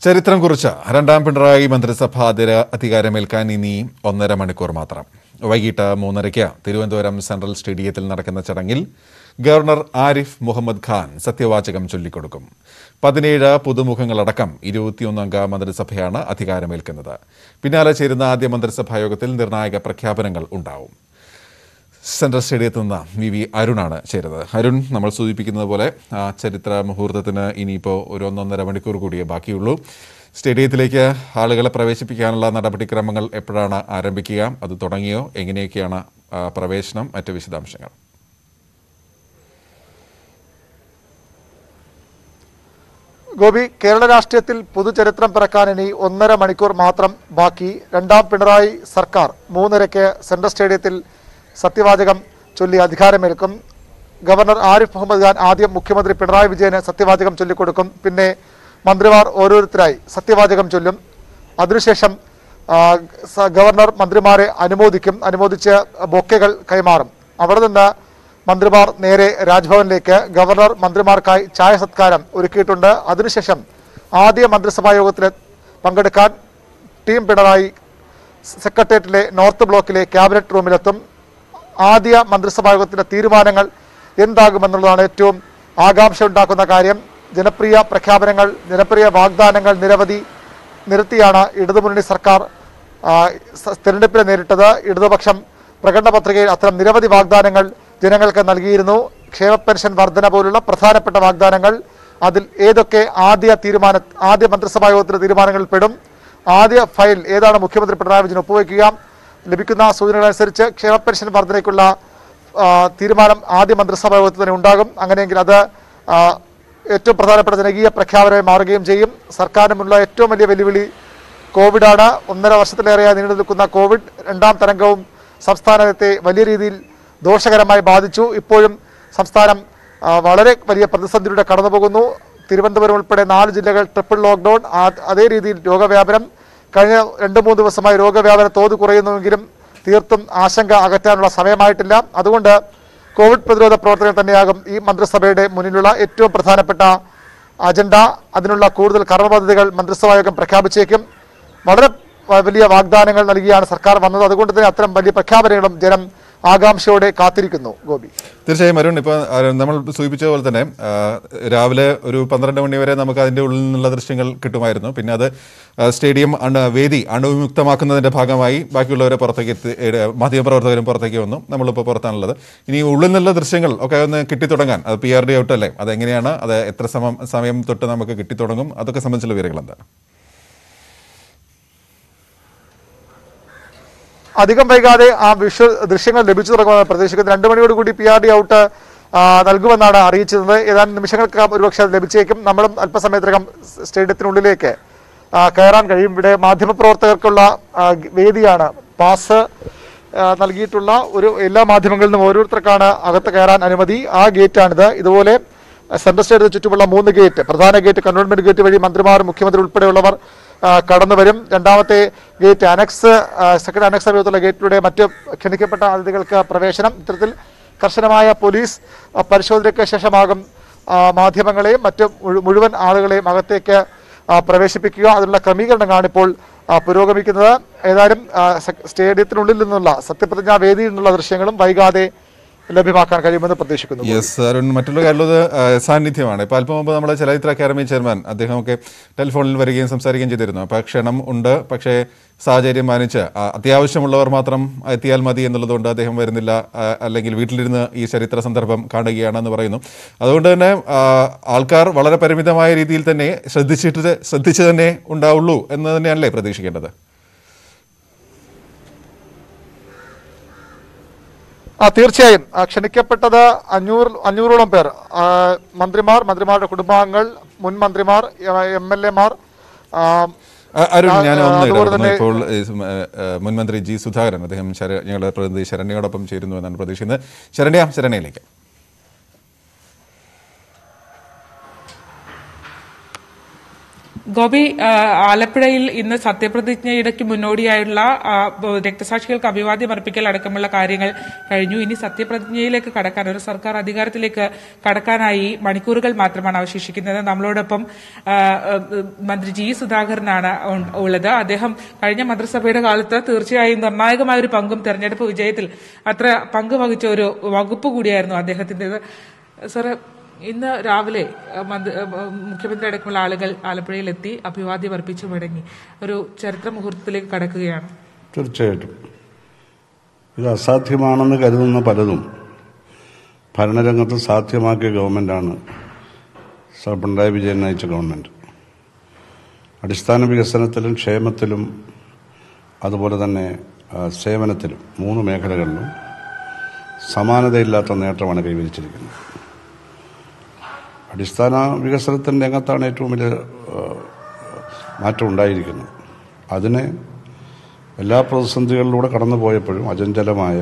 ചരിത്രം കുറിച്ച രണ്ടാം പിണറായി മന്ത്രിസഭ അധിര- അധികാരമേൽക്കാൻ ഇനി ഒന്നര മണിക്കൂർ മാത്രം വൈകിട്ട് മൂന്നരയ്ക്ക് തിരുവനന്തപുരം സെൻട്രൽ സ്റ്റേഡിയത്തിൽ നടക്കുന്ന ചടങ്ങിൽ ഗവർണർ ആരിഫ് മുഹമ്മദ് ഖാൻ സത്യവാചകം ചൊല്ലിക്കൊടുക്കും പതിനേഴ് പുതുമുഖങ്ങളടക്കം ഇരുപത്തിയൊന്നംഗ മന്ത്രിസഭയാണ് അധികാരമേൽക്കുന്നത് പിന്നാലെ ചേരുന്ന ആദ്യ മന്ത്രിസഭാ യോഗത്തിൽ നിർണായക പ്രഖ്യാപനങ്ങൾ ഉണ്ടാവും സെൻട്രൽ സ്റ്റേഡിയത്തിൽ നിന്ന് വി വി അരുണാണ് ചേരുന്നത് അരുൺ നമ്മൾ സൂചിപ്പിക്കുന്നത് പോലെ ആ ചരിത്ര മുഹൂർത്തത്തിന് ഇനിയിപ്പോൾ ഒരു ഒന്നൊന്നര മണിക്കൂർ കൂടിയേ ബാക്കിയുള്ളൂ സ്റ്റേഡിയത്തിലേക്ക് ആളുകളെ പ്രവേശിപ്പിക്കാനുള്ള നടപടിക്രമങ്ങൾ എപ്പോഴാണ് ആരംഭിക്കുക അത് തുടങ്ങിയോ എങ്ങനെയൊക്കെയാണ് ആ, പ്രവേശനം മറ്റ് വിശദാംശങ്ങൾ ഗോപി കേരള രാഷ്ട്രീയത്തിൽ പുതുചരിത്രം പിറക്കാൻ ഇനി ഒന്നര മണിക്കൂർ മാത്രം ബാക്കി രണ്ടാം പിണറായി സർക്കാർ മൂന്നരയ്ക്ക് സെൻട്രൽ സ്റ്റേഡിയത്തിൽ സത്യവാചകം ചൊല്ലി അധികാരമേൽക്കും ഗവർണർ ആരിഫ് മുഹമ്മദ് ഖാൻ ആദ്യം മുഖ്യമന്ത്രി പിണറായി വിജയന് സത്യവാചകം ചൊല്ലിക്കൊടുക്കും പിന്നെ മന്ത്രിമാർ ഓരോരുത്തരായി സത്യവാചകം ചൊല്ലും അതിനുശേഷം ആ, സ- ഗവർണർ മന്ത്രിമാരെ അനുമോദിക്കും അനുമോദിച്ച് ബൊക്കെകൾ കൈമാറും അവിടെ നിന്ന് മന്ത്രിമാർ നേരെ രാജ്ഭവനിലേക്ക് ഗവർണർ മന്ത്രിമാർക്കായി ചായ സത്കാരം ഒരുക്കിയിട്ടുണ്ട് അതിനുശേഷം ആദ്യ മന്ത്രിസഭാ യോഗത്തിൽ പങ്കെടുക്കാൻ ടീം പിണറായി സെക്രട്ടേറിയറ്റിലെ നോർത്ത് ബ്ലോക്കിലെ ക്യാബിനറ്റ് റൂമിലെത്തും ആദ്യ മന്ത്രിസഭാ യോഗത്തിന്റെ തീരുമാനങ്ങൾ എന്താകുമെന്നുള്ളതാണ് ഏറ്റവും ആകാംക്ഷ ഉണ്ടാക്കുന്ന കാര്യം ജനപ്രിയ പ്രഖ്യാപനങ്ങൾ ജനപ്രിയ വാഗ്ദാനങ്ങൾ നിരവധി നിരത്തിയാണ് ഇടതുമുന്നണി സർക്കാർ ആ, സ- തെരഞ്ഞെടുപ്പിനെ നേരിട്ടത് ഇടതുപക്ഷം പ്രകടന പത്രികയിൽ അത്തരം നിരവധി വാഗ്ദാനങ്ങൾ ജനങ്ങൾക്ക് നൽകിയിരുന്നു ക്ഷേമ പെൻഷൻ വർധന പോലുള്ള പ്രധാനപ്പെട്ട വാഗ്ദാനങ്ങൾ അതിൽ ഏതൊക്കെ ആദ്യ തീരുമാന ആദ്യ മന്ത്രിസഭാ യോഗത്തിലെ തീരുമാനങ്ങളിൽ പെടും ആദ്യ ഫയൽ ഏതാണ് മുഖ്യമന്ത്രി പിണറായി വിജയൻ ഒപ്പുവയ്ക്കുക ലഭിക്കുന്ന സൂചനകൾ അനുസരിച്ച് ക്ഷേമ പെൻഷൻ വർധനയ്ക്കുള്ള ആ, തീരുമാനം ആദ്യ മന്ത്രിസഭാ യോഗത്തിൽ തന്നെ ഉണ്ടാകും അങ്ങനെയെങ്കിൽ അത് ആ, ഏറ്റവും പ്രധാനപ്പെട്ട ജനകീയ പ്രഖ്യാപനമായി മാറുകയും ചെയ്യും സർക്കാരിനുമുള്ള ഏറ്റവും വലിയ വെല്ലുവിളി കോവിഡാണ് ഒന്നര വർഷത്തിലേറെയായി നീണ്ടു നിൽക്കുന്ന കോവിഡ് രണ്ടാം തരംഗവും സംസ്ഥാനത്തെ വലിയ രീതിയിൽ ദോഷകരമായി ബാധിച്ചു ഇപ്പോഴും സംസ്ഥാനം ആ, വളരെ വലിയ പ്രതിസന്ധിയിലൂടെ കടന്നുപോകുന്നു തിരുവനന്തപുരം ഉൾപ്പെടെ നാല് ജില്ലകൾ ട്രിപ്പിൾ ലോക്ക്ഡൌൺ ആ- അതേ രീതിയിൽ രോഗവ്യാപനം കഴിഞ്ഞ രണ്ട് മൂന്ന് ദിവസമായി രോഗവ്യാപന തോത് കുറയുന്നുവെങ്കിലും തീർത്തും ആശങ്ക അകറ്റാനുള്ള സമയമായിട്ടില്ല അതുകൊണ്ട് കോവിഡ് പ്രതിരോധ പ്രവർത്തനങ്ങൾ തന്നെയാകും ഈ മന്ത്രിസഭയുടെ മുന്നിലുള്ള ഏറ്റവും പ്രധാനപ്പെട്ട അജണ്ട അതിനുള്ള കൂടുതൽ കർമ്മപദ്ധതികൾ മന്ത്രിസഭാ യോഗം പ്രഖ്യാപിച്ചേക്കും വളരെ വ- വലിയ വാഗ്ദാനങ്ങൾ നൽകിയാണ് സർക്കാർ വന്നത് അതുകൊണ്ട് തന്നെ അത്തരം വലിയ പ്രഖ്യാപനങ്ങളും ജനം ആകാംക്ഷയോടെ കാത്തിരിക്കുന്നു ഗോപി തീർച്ചയായും അരുൺ ഇപ്പോൾ നമ്മൾ സൂചിപ്പിച്ച പോലെ തന്നെ ആ, രാവിലെ ഒരു പന്ത്രണ്ട് മണി വരെ നമുക്ക് അതിൻ്റെ ഉള്ളിൽ നിന്നുള്ള ദൃശ്യങ്ങൾ കിട്ടുമായിരുന്നു പിന്നെ അത് ആ, സ്റ്റേഡിയം അണു വേദി അണുവിമുക്തമാക്കുന്നതിൻ്റെ ഭാഗമായി ബാക്കിയുള്ളവരെ പുറത്തേക്ക് എത്തി ഏ, മാധ്യമപ്രവർത്തകരും പുറത്തേക്ക് വന്നു നമ്മളിപ്പോൾ പുറത്താണുള്ളത് ഇനി ഉള്ളിൽ നിന്നുള്ള ദൃശ്യങ്ങൾ ഒക്കെ ഒന്ന് കിട്ടിത്തുടങ്ങാൻ അത് പി ആർ ഡി ഔട്ട് അല്ലേ അതെങ്ങനെയാണ് അത് എത്ര സമയം സമയം തൊട്ട് നമുക്ക് കിട്ടിത്തുടങ്ങും അതൊക്കെ സംബന്ധിച്ചുള്ള വിവരങ്ങൾ എന്താണ് അധികം വൈകാതെ ആ വിഷ്വൽ ദൃശ്യങ്ങൾ ലഭിച്ചു തുടങ്ങുമെന്ന് പ്രതീക്ഷിക്കുന്നു രണ്ടു മണിയോടുകൂടി പി ആർ ഡി ഔട്ട് ആ, നൽകുമെന്നാണ് അറിയിച്ചത് ഏതാനും നിമിഷങ്ങൾക്ക് ഒരുപക്ഷെ അത് ലഭിച്ചേക്കും നമ്മളും അല്പസമയത്തിനകം സ്റ്റേഡിയത്തിനുള്ളിലേക്ക് ആ, കയറാൻ കഴിയും ഇവിടെ മാധ്യമപ്രവർത്തകർക്കുള്ള ആ, വേദിയാണ് പാസ് ആ, നൽകിയിട്ടുള്ള ഒരു എല്ലാ മാധ്യമങ്ങളിൽ നിന്നും ഓരോരുത്തർക്കാണ് അകത്ത് കയറാൻ അനുമതി ആ ഗേറ്റാണിത് ഇതുപോലെ സെൻട്രൽ സ്റ്റേഡിയത്തിന് ചുറ്റുമുള്ള മൂന്ന് ഗേറ്റ് പ്രധാന ഗേറ്റ് കന്റോൺമെന്റ് ഗേറ്റ് വഴി മന്ത്രിമാർ മുഖ്യമന്ത്രി ഉൾപ്പെടെയുള്ളവർ ആ, കടന്നു വരും രണ്ടാമത്തെ ഗേറ്റ് അനക്സ് ആ, സെക്കൻഡ് അനക്സ് സമീപത്തുള്ള ഗേറ്റിലൂടെ മറ്റ് ക്ഷണിക്കപ്പെട്ട അതിഥികൾക്ക് പ്രവേശനം ഇത്തരത്തിൽ കർശനമായ പോലീസ് ആ, പരിശോധനയ്ക്ക് ശേഷമാകും ആ, മാധ്യമങ്ങളെയും മറ്റ് മുഴു- മുഴുവൻ ആളുകളെയും അകത്തേക്ക് ആ, പ്രവേശിപ്പിക്കുക അതിനുള്ള ക്രമീകരണങ്ങളാണ് ഇപ്പോൾ ആ, പുരോഗമിക്കുന്നത് ഏതായാലും ആ, സെ- സ്റ്റേഡിയത്തിനുള്ളിൽ നിന്നുള്ള സത്യപ്രതിജ്ഞാ വേദിയിൽ നിന്നുള്ള ദൃശ്യങ്ങളും വൈകാതെ ലഭ്യമാക്കാൻ കഴിയുമെന്ന് പ്രതീക്ഷിക്കുന്നു യെസ് അരുൺ മറ്റുള്ള കാര്യമുള്ളത് ആ, സാന്നിധ്യമാണ് ഇപ്പോൾ അല്പം മുമ്പ് നമ്മുടെ ചലച്ചിത്ര അക്കാദമി ചെയർമാൻ അദ്ദേഹമൊക്കെ ടെലിഫോണിൽ വരികയും സംസാരിക്കുകയും ചെയ്തിരുന്നു അപ്പോൾ ക്ഷണം ഉണ്ട് പക്ഷേ സാഹചര്യം മാനിച്ച് ആ, അത്യാവശ്യമുള്ളവർ മാത്രം എത്തിയാൽ മതി എന്നുള്ളതുകൊണ്ട് അദ്ദേഹം വരുന്നില്ല ആ, അല്ലെങ്കിൽ വീട്ടിലിരുന്ന് ഈ ചരിത്ര സന്ദർഭം കാണുകയാണെന്ന് പറയുന്നു അതുകൊണ്ട് തന്നെ ആ, ആൾക്കാർ വളരെ പരിമിതമായ രീതിയിൽ തന്നെ ശ്രദ്ധിച്ചിട്ട് ശ്രദ്ധിച്ചു തന്നെ ഉണ്ടാവുള്ളൂ എന്ന് തന്നെയാണല്ലേ പ്രതീക്ഷിക്കേണ്ടത് ആ തീർച്ചയായും ആ, ക്ഷണിക്കപ്പെട്ടത് അഞ്ഞൂറ് അഞ്ഞൂറോളം പേർ ആ, മന്ത്രിമാർ മന്ത്രിമാരുടെ കുടുംബാംഗങ്ങൾ മുൻ മന്ത്രിമാർ എം എൽ എമാർ അ- അരുൺ ഞാൻ ആ, ഒന്ന് അതുപോലെ ഇടപെടുന്നു തന്നെ- ഇപ്പോൾ ഈ സം- ഏ, ഏ, മുൻമന്ത്രി ജി സുധാകരൻ അദ്ദേഹം ശര- ഞങ്ങളുടെ പ്രതിനിധി ശരണ്യയോടൊപ്പം ചേരുന്നു എന്നാണ് പ്രതീക്ഷിക്കുന്നത് ശരണ്യ ശരണ്യയിലേക്ക് ഗോപി ആ, ആലപ്പുഴയിൽ ഇന്ന് സത്യപ്രതിജ്ഞയിടയ്ക്ക് മുന്നോടിയായുള്ള ആ, ബ- രക്തസാക്ഷികൾക്ക് അഭിവാദ്യം അർപ്പിക്കൽ അടക്കമുള്ള കാര്യങ്ങൾ കഴിഞ്ഞു ഇനി സത്യപ്രതിജ്ഞയിലേക്ക് കടക്കാൻ ഒരു സർക്കാർ അധികാരത്തിലേക്ക് കടക്കാനായി മണിക്കൂറുകൾ മാത്രമാണ് അവശേഷിക്കുന്നത് നമ്മളോടൊപ്പം ആ, ആ, മന്ത്രി ജി സുധാകരനാണ് ഉ- ഉള്ളത് അദ്ദേഹം കഴിഞ്ഞ മന്ത്രിസഭയുടെ കാലത്ത് തീർച്ചയായും നിർണായകമായ ഒരു പങ്കും തെരഞ്ഞെടുപ്പ് വിജയത്തിൽ അത്ര പങ്ക് വഹിച്ച ഒരു വകുപ്പ് കൂടിയായിരുന്നു അദ്ദേഹത്തിൻ്റെത് സാറ് ഇന്ന് രാവിലെ അഹ്, മന്ത്രി അഹ്, മുഖ്യമന്ത്രി അടക്കമുള്ള ആളുകൾ ആലപ്പുഴയിലെത്തി അഭിവാദ്യം അർപ്പിച്ചു മടങ്ങി ഒരു ചരിത്ര മുഹൂർത്തത്തിലേക്ക് കടക്കുകയാണ് തീർച്ചയായിട്ടും ഇത് അസാധ്യമാണെന്ന് കരുതുന്ന പലതും ഭരണരംഗത്ത് സാധ്യമാക്കിയ ഗവൺമെൻറ്റാണ് സർ പിണറായി വിജയൻ നയിച്ച ഗവൺമെൻറ് അടിസ്ഥാന വികസനത്തിലും ക്ഷേമത്തിലും അതുപോലെ തന്നെ ആ, സേവനത്തിലും മൂന്ന് മേഖലകളിലും സമാനതയില്ലാത്ത നേട്ടമാണ് കൈവരിച്ചിരിക്കുന്നത് അടിസ്ഥാന വികസനത്തിൻ്റെ രംഗത്താണ് ഏറ്റവും വലിയ ആ, മാറ്റം ഉണ്ടായിരിക്കുന്നത് അതിനെ എല്ലാ പ്രതിസന്ധികളിലൂടെ കടന്നു പോയപ്പോഴും അചഞ്ചലമായ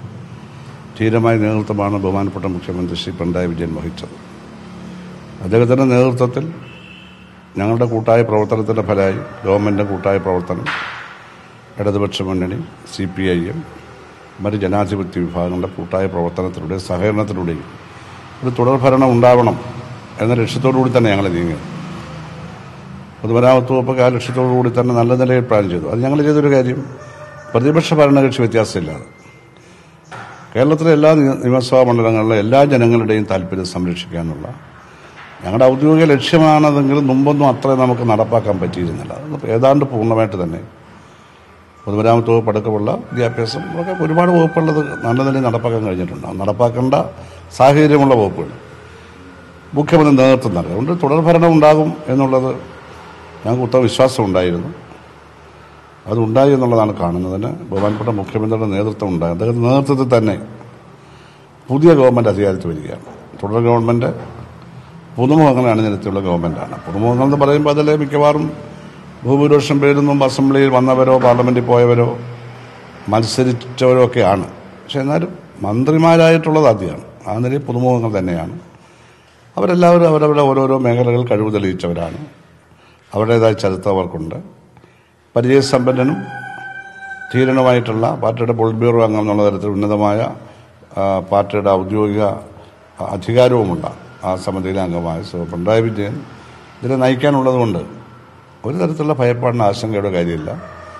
ധീരമായ നേതൃത്വമാണ് ബഹുമാനപ്പെട്ട മുഖ്യമന്ത്രി ശ്രീ പിണറായി വിജയൻ വഹിച്ചത് അദ്ദേഹത്തിൻ്റെ നേതൃത്വത്തിൽ ഞങ്ങളുടെ കൂട്ടായ പ്രവർത്തനത്തിൻ്റെ ഫലമായി ഗവൺമെൻറ്റിൻ്റെ കൂട്ടായ പ്രവർത്തനം ഇടതുപക്ഷ മുന്നണി സി പി ഐ എം മറ്റ് ജനാധിപത്യ വിഭാഗങ്ങളുടെ കൂട്ടായ പ്രവർത്തനത്തിലൂടെയും സഹകരണത്തിലൂടെയും ഒരു തുടർഭരണം ഉണ്ടാവണം എന്ന ലക്ഷ്യത്തോടു കൂടി തന്നെ ഞങ്ങൾ നീങ്ങിയത് പൊതുമരാമത്ത് വകുപ്പൊക്കെ ആ ലക്ഷ്യത്തോടു കൂടി തന്നെ നല്ല നിലയിൽ പ്ലാൻ ചെയ്തു അത് ഞങ്ങൾ ചെയ്തൊരു കാര്യം പ്രതിപക്ഷ ഭരണകക്ഷി വ്യത്യാസമില്ലാതെ കേരളത്തിലെ എല്ലാ നിയ- നിയമസഭാ മണ്ഡലങ്ങളിലെ എല്ലാ ജനങ്ങളുടെയും താല്പര്യം സംരക്ഷിക്കാനുള്ള ഞങ്ങളുടെ ഔദ്യോഗിക ലക്ഷ്യമാണതെങ്കിലും മുമ്പൊന്നും അത്രയും നമുക്ക് നടപ്പാക്കാൻ പറ്റിയിരുന്നില്ല അത് ഏതാണ്ട് പൂർണ്ണമായിട്ട് തന്നെ പൊതുമരാമത്ത് വകുപ്പ് അടക്കമുള്ള വിദ്യാഭ്യാസം ഒക്കെ ഒരുപാട് വകുപ്പുള്ളത് നല്ല നിലയിൽ നടപ്പാക്കാൻ കഴിഞ്ഞിട്ടുണ്ട് അത് നടപ്പാക്കേണ്ട സാഹചര്യമുള്ള വകുപ്പുകൾ മുഖ്യമന്ത്രി നേതൃത്വം നൽകും അതുകൊണ്ട് തുടർഭരണം ഉണ്ടാകും എന്നുള്ളത് ഞങ്ങൾക്ക് ഉത്തമ വിശ്വാസം ഉണ്ടായിരുന്നു അതുണ്ടായി എന്നുള്ളതാണ് കാണുന്നതിന് ബഹുമാനപ്പെട്ട മുഖ്യമന്ത്രിയുടെ നേതൃത്വം ഉണ്ടായി അദ്ദേഹത്തിൻ്റെ നേതൃത്വത്തിൽ തന്നെ പുതിയ ഗവൺമെൻറ് അധികാരത്തിൽ വരികയാണ് തുടർ ഗവൺമെൻറ് പുതുമുഖങ്ങളെ അണിനിരത്തിയുള്ള ഗവൺമെൻറ്റാണ് പുതുമുഖങ്ങൾ എന്ന് പറയുമ്പോൾ അതിൽ മിക്കവാറും ഭൂരിപക്ഷം പേരൊന്നും അസംബ്ലിയിൽ വന്നവരോ പാർലമെൻറ്റിൽ പോയവരോ മത്സരിച്ചവരോ ഒക്കെയാണ് പക്ഷെ എന്നാലും മന്ത്രിമാരായിട്ടുള്ളത് ആദ്യമാണ് ആ നിലയിൽ പുതുമുഖങ്ങൾ തന്നെയാണ് അവരെല്ലാവരും അവരവരുടെ ഓരോരോ മേഖലകൾ കഴിവ് തെളിയിച്ചവരാണ് അവരുടേതായ ചരിത്രം അവർക്കുണ്ട് പരിചയസമ്പന്നനും ധീരനുമായിട്ടുള്ള പാർട്ടിയുടെ പോളിറ്റ് ബ്യൂറോ അംഗം എന്നുള്ള തരത്തിൽ ഉന്നതമായ ആ, പാർട്ടിയുടെ ഔദ്യോഗിക അധികാരവുമുള്ള ആ സമിതിയിലെ അംഗമായ ശ്രീ പിണറായി വിജയൻ ഇതിനെ നയിക്കാനുള്ളതുകൊണ്ട് ഒരു തരത്തിലുള്ള ഭയപ്പാടിന് ആശങ്കയുടെ കാര്യമില്ല